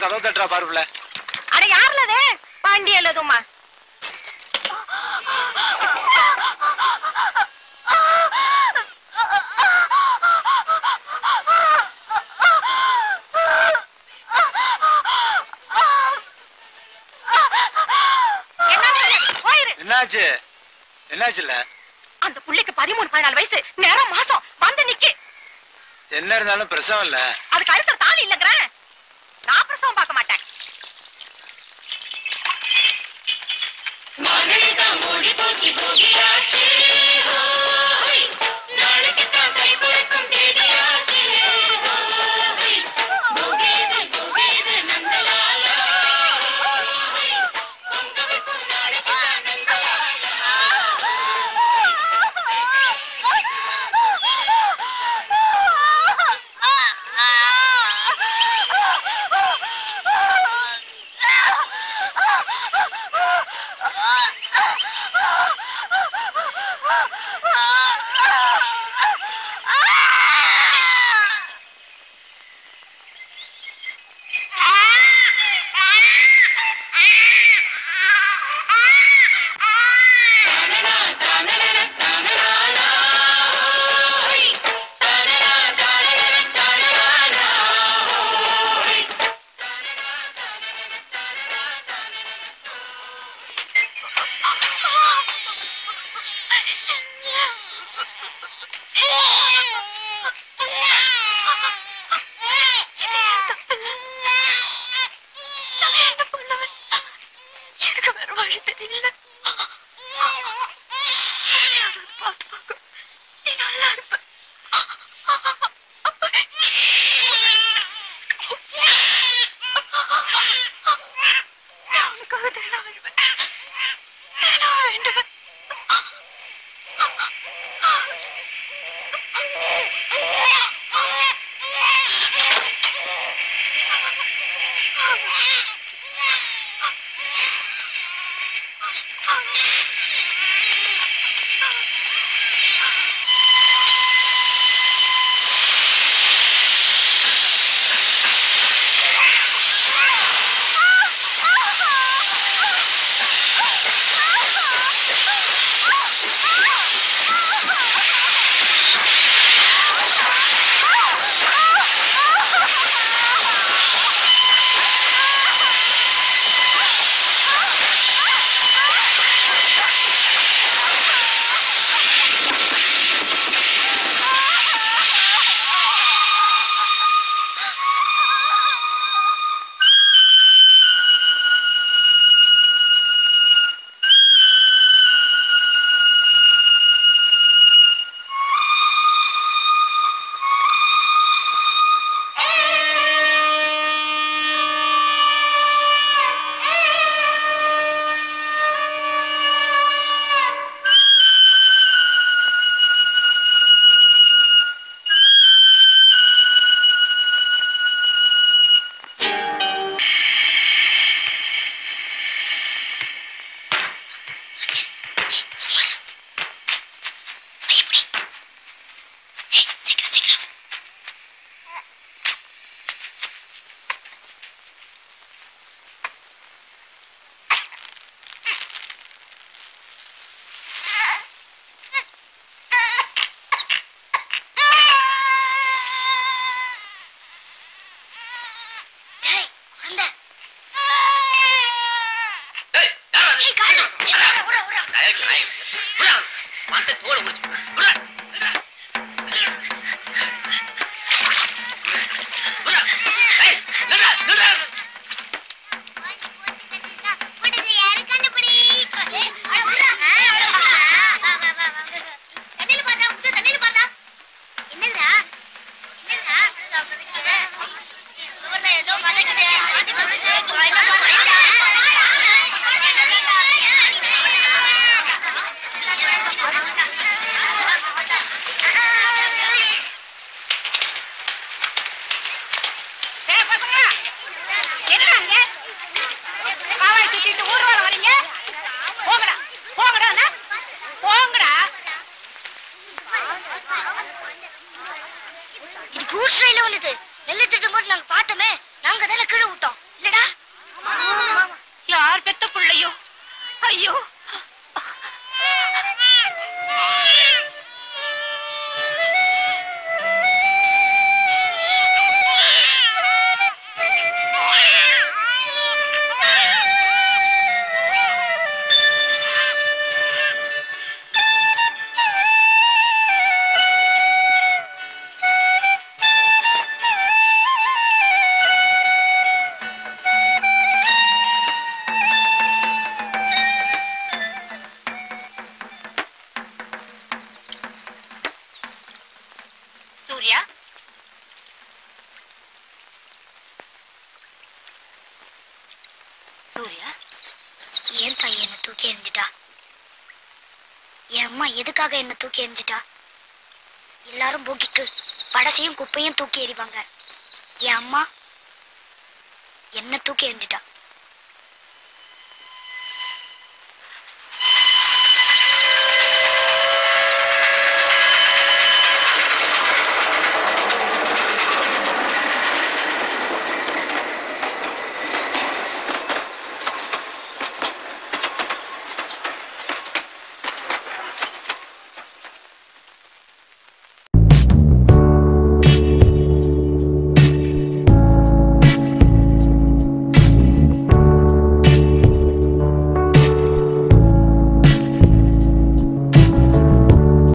கதவு தட்டுறா பாருப்ல அட யாருல அது பாண்டி அல்லதுமா என்னாச்சு என்னாச்சுல்ல அந்த புள்ளைக்கு பதிமூணு பதினாலு வயசு நேரம் மாசம் வந்து நிக்கு என்ன இருந்தாலும் பிரசவம் இல்ல அதுக்கு அடுத்த தாலி இல்லங்கிறேன் நான் பிரசவம் பார்க்க மாட்டேன் எனக்கு வேற வழி தெரியல யாராவது பார்த்துப்பாங்க நீ நல்லா இருப்ப நான் உனக்காக தினம் வருவேன் தினம் வேண்டுவேன் டேய் குழந்தை ஏய், யாரா அது? ஏய் காணோம் விட்றா. ஓட ஓட நாயக்கு, நாயக்கு. விட்றா அவனை. மண்டை தோலை உரிச்சு விடு. விட்றா. விட்றா. விட்றா. ஏய், நில்றா, நில்றா. புடிச்சு யாரு கண்டுபிடி ஏய் அட புடா அட புடா தண்ணில பார்த்தா புது தண்ணில பார்த்தா என்னடா என்னடா சுவர்ல ஏதோ மதக்குது ஏய் பசங்களா என்னடா அங்க காவாய் சுத்திட்டு ஊர் வர வரீங்க போங்கடா போங்கடா அண்ணா. போங்கடா இது கூட்ஸ் ரயில உள்ளது நெல்லு திட்டும் போது நாங்க பார்த்தோமே நாங்க தானே கீழே விட்டோம் சூர்யா ஏன் தாய் என்ன தூக்கி எறிஞ்சிட்டா என் அம்மா எதுக்காக என்ன தூக்கி எறிஞ்சிட்டா எல்லாரும் போகிக்கு படசையும் குப்பையும் தூக்கி எறிவாங்க என் அம்மா என்ன தூக்கி எறிஞ்சிட்டா